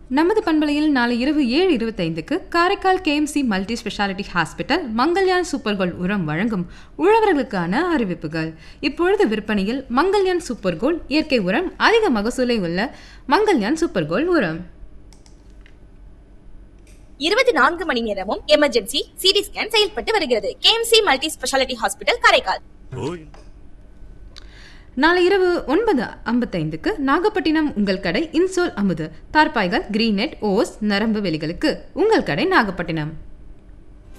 நமது பண்பலையில் நாளை இரவு ஏழு இருபத்தைந்துக்கு Karaikal KMC multi speciality hospital Mangalyaan super gold உரம் வழங்கும் உழவர்களுக்கான அறிவிப்புகள் இப்பொழுது விற்பனையில் மங்கல்யான் சூப்பர் கோல்ட் இயற்கை உரம் அதிக மகசூலை உள்ள மங்கல்யான் சூப்பர் கோல்ட் உரம் இருபத்தி நான்கு மணி நேரமும் எமர்ஜென்சி சிடி ஸ்கேன் செயல்பட்டு வருகிறது KMC multi speciality hospital Karaikal நாளை இரவு ஒன்பது ஐம்பத்தைந்துக்கு நாகப்பட்டினம் உங்கள் கடை இன்சோல் அமுது தார்பாய்கள் கிரீனெட் ஓஸ் நரம்பு வெளிகளுக்கு உங்கள் கடை நாகப்பட்டினம்